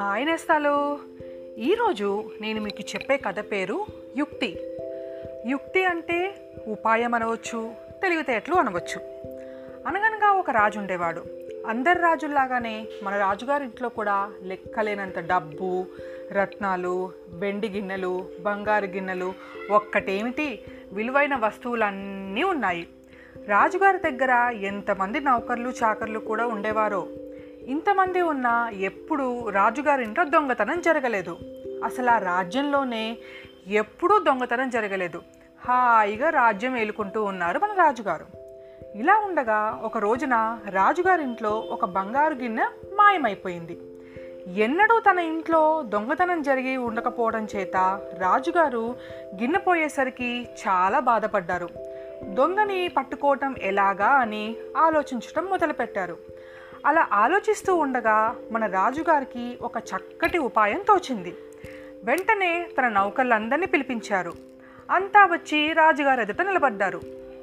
hi నేస్తాలు ఈరోజు నేను మీకు చెప్పే కథ పేరు యుక్తి యుక్తి అంటే ఉపాయం అనవచ్చు తెలివితేటలు అనవచ్చు అనగనగా ఒక రాజు ఉండేవాడు అందరి రాజుల్లాగానే మన రాజుగారి ఇంట్లో కూడా లెక్కలేనంత డబ్బు రత్నాలు వెండి గిన్నెలు బంగారు గిన్నెలు ఒక్కటేమిటి విలువైన వస్తువులన్నీ ఉన్నాయి రాజుగారి దగ్గర ఎంతమంది నౌకర్లు చాకర్లు కూడా ఉండేవారో ఇంతమంది ఉన్నా ఎప్పుడూ రాజుగారింట్లో దొంగతనం జరగలేదు అసలు ఆ రాజ్యంలోనే ఎప్పుడూ దొంగతనం జరగలేదు హాయిగా రాజ్యం ఏలుకుంటూ ఉన్నారు మన రాజుగారు ఇలా ఉండగా ఒక రోజున రాజుగారింట్లో ఒక బంగారు గిన్నె మాయమైపోయింది ఎన్నడూ తన ఇంట్లో దొంగతనం జరిగి ఉండకపోవడం చేత రాజుగారు గిన్నె పోయేసరికి చాలా బాధపడ్డారు దొంగని పట్టుకోవటం ఎలాగా అని ఆలోచించటం మొదలుపెట్టారు అలా ఆలోచిస్తూ ఉండగా మన రాజుగారికి ఒక చక్కటి ఉపాయం తోచింది వెంటనే తన నౌకర్లందరినీ పిలిపించారు అంతా వచ్చి రాజుగారి ఎదుట నిలబడ్డారు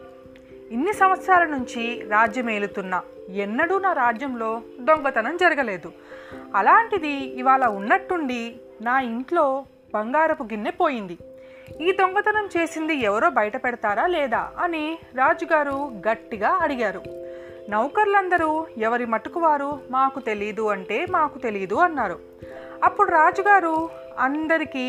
ఇన్ని సంవత్సరాల నుంచి రాజ్యం ఏలుతున్నా ఎన్నడూ నా రాజ్యంలో దొంగతనం జరగలేదు అలాంటిది ఇవాళ ఉన్నట్టుండి నా ఇంట్లో బంగారపు గిన్నె పోయింది ఈ దొంగతనం చేసింది ఎవరో బయట పెడతారా లేదా అని రాజుగారు గట్టిగా అడిగారు నౌకర్లందరూ ఎవరి మటుకు వారు మాకు తెలీదు అంటే మాకు తెలీదు అన్నారు అప్పుడు రాజుగారు అందరికీ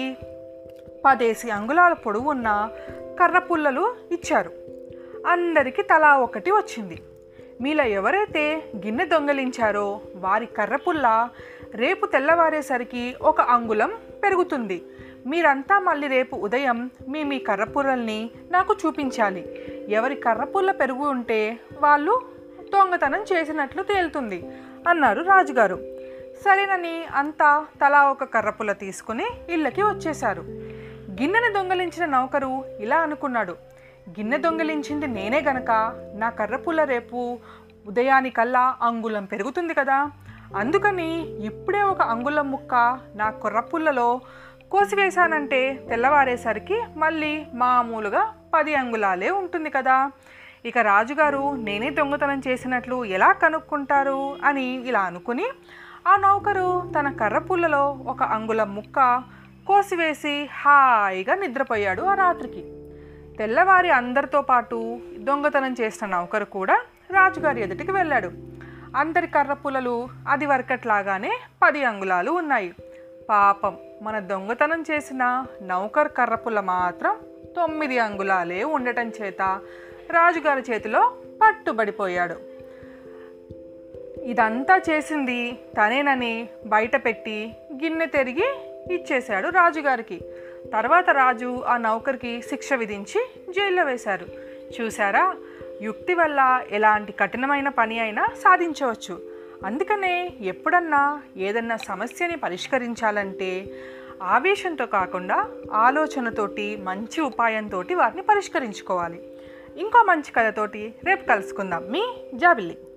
పదేసి అంగుళాల పొడవు ఉన్న కర్ర పుల్లలు ఇచ్చారు అందరికీ తలా ఒకటి వచ్చింది మీలో ఎవరైతే గిన్నె దొంగలించారో వారి కర్రపుల్ల రేపు తెల్లవారేసరికి ఒక అంగుళం పెరుగుతుంది మీరంతా మళ్ళీ రేపు ఉదయం మీ మీ కర్రపుల్లల్ని నాకు చూపించాలి ఎవరి కర్రపుల్ల పెరుగు ఉంటే వాళ్ళు దొంగతనం చేసినట్లు తేలుతుంది అన్నారు రాజుగారు సరేనని అంతా తలా ఒక కర్రపుల్ల తీసుకుని ఇళ్ళకి వచ్చేశారు గిన్నెను దొంగలించిన నౌకరు ఇలా అనుకున్నాడు గిన్నె దొంగలించింది నేనే గనక నా కర్రపుల్ల రేపు ఉదయానికల్లా అంగుళం పెరుగుతుంది కదా అందుకని ఇప్పుడే ఒక అంగుళం ముక్క నా కొర్రపుల్లలో కోసివేశానంటే తెల్లవారేసరికి మళ్ళీ మామూలుగా పది అంగుళాలే ఉంటుంది కదా ఇక రాజుగారు నేనే దొంగతనం చేసినట్లు ఎలా కనుక్కుంటారు అని ఇలా అనుకుని ఆ నౌకరు తన కర్రపుల్లలో ఒక అంగుళం ముక్క కోసివేసి హాయిగా నిద్రపోయాడు ఆ రాత్రికి తెల్లవారి అందరితో పాటు దొంగతనం చేసిన నౌకరు కూడా రాజుగారి ఎదుటికి వెళ్ళాడు అందరి కర్రపుల్లలు అది వరకట్లాగానే పది అంగుళాలు ఉన్నాయి పాపం మన దొంగతనం చేసిన నౌకర్ కర్రపుల్ల మాత్రం తొమ్మిది అంగుళాలే ఉండటం చేత రాజుగారి చేతిలో పట్టుబడిపోయాడు ఇదంతా చేసింది తనేనని బయట పెట్టి గిన్నె తిరిగి ఇచ్చేశాడు రాజుగారికి తర్వాత రాజు ఆ నౌకర్కి శిక్ష విధించి జైల్లో వేశారు చూసారా యుక్తి వల్ల ఎలాంటి కఠినమైన పని అయినా సాధించవచ్చు అందుకనే ఎప్పుడన్నా ఏదన్నా సమస్యని పరిష్కరించాలంటే ఆవేశంతో కాకుండా ఆలోచనతోటి మంచి ఉపాయంతో వాటిని పరిష్కరించుకోవాలి ఇంకో మంచి కథతోటి రేపు కలుసుకుందాం మీ జాబిల్లి